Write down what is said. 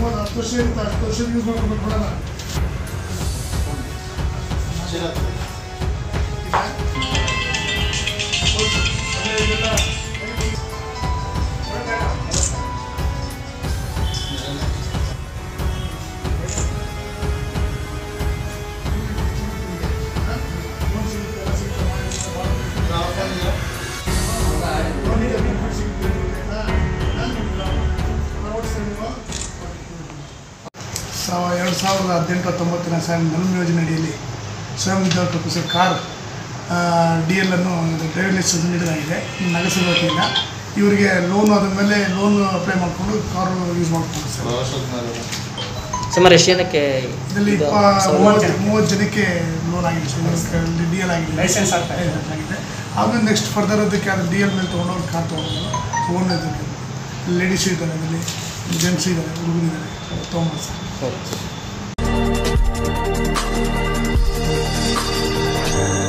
ತೊಂಬತ್ತು ಹತ್ತು ವರ್ಷ ಇರುತ್ತೆ ಹತ್ತು ವರ್ಷ ಯೂಸ್ ಮಾಡ್ಕೊಂಡು ಕೊಡೋಣ ಸಾವ ಎರಡು ಸಾವಿರದ ಹದಿನೆಂಟು ಹತ್ತೊಂಬತ್ತನೇ ಸಾಲಿನ ನಲ್ಮ ಯೋಜನೆ ಅಡಿಯಲ್ಲಿ ಸ್ವಯಂ ಉದ್ಯೋಗ ಕಲ್ಪಿಸಿದ ಕಾರ್ ಡಿ ಎಲ್ ಅನ್ನು ಡ್ರೈವಿಂಗ್ ಲೈಸೆನ್ಸ್ ನೀಡಲಾಗಿದೆ ನಗರಸಭೆ ವತಿಯಿಂದ ಇವರಿಗೆ ಲೋನ್ ಆದ ಮೇಲೆ ಲೋನ್ ಅಪ್ಲೈ ಮಾಡಿಕೊಂಡು ಕಾರು ಯೂಸ್ ಮಾಡ್ಕೊಂಡು ಸರ್ ಸುಮಾರು ಎಷ್ಟು ಜನಕ್ಕೆ ಇದರಲ್ಲಿ ಇದು ಇಪ್ಪ- ಸೌಲಭ್ಯ? ಮೂವತ್ತು ಮೂವತ್ತು ಜನಕ್ಕೆ ಲೋನ್ ಆಗಿದೆ ಸರ್ ಡಿ ಎಲ್ ಆಗಿದೆ ಲೈಸೆನ್ಸ್ ಆಗ್ತಾ ಇದೆ. ಲೈಸೆನ್ಸ್ ಆಗಿದೆ ಆಮೇಲೆ ನೆಕ್ಸ್ಟ್ ಫರ್ದರ್ ಅದಕ್ಕೆ ಅದು ಡಿ ಎಲ್ ಮೇಲೆ ತೊಗೊಂಡವ್ರು ಕಾರ್ ತೊಗೊಂಡು ಓನ್ ಇದಕ್ಕೆ ಲೇಡೀಸು ಇದ್ದಾರೆ ಅದರಲ್ಲಿ ಜೆಂಟ್ಸ್ ಇದ್ದಾರೆ ಹುಡುಗರು ಇದ್ದಾರೆ ತೊಗೊಂಡು ಸರ್ ಓಕೆ.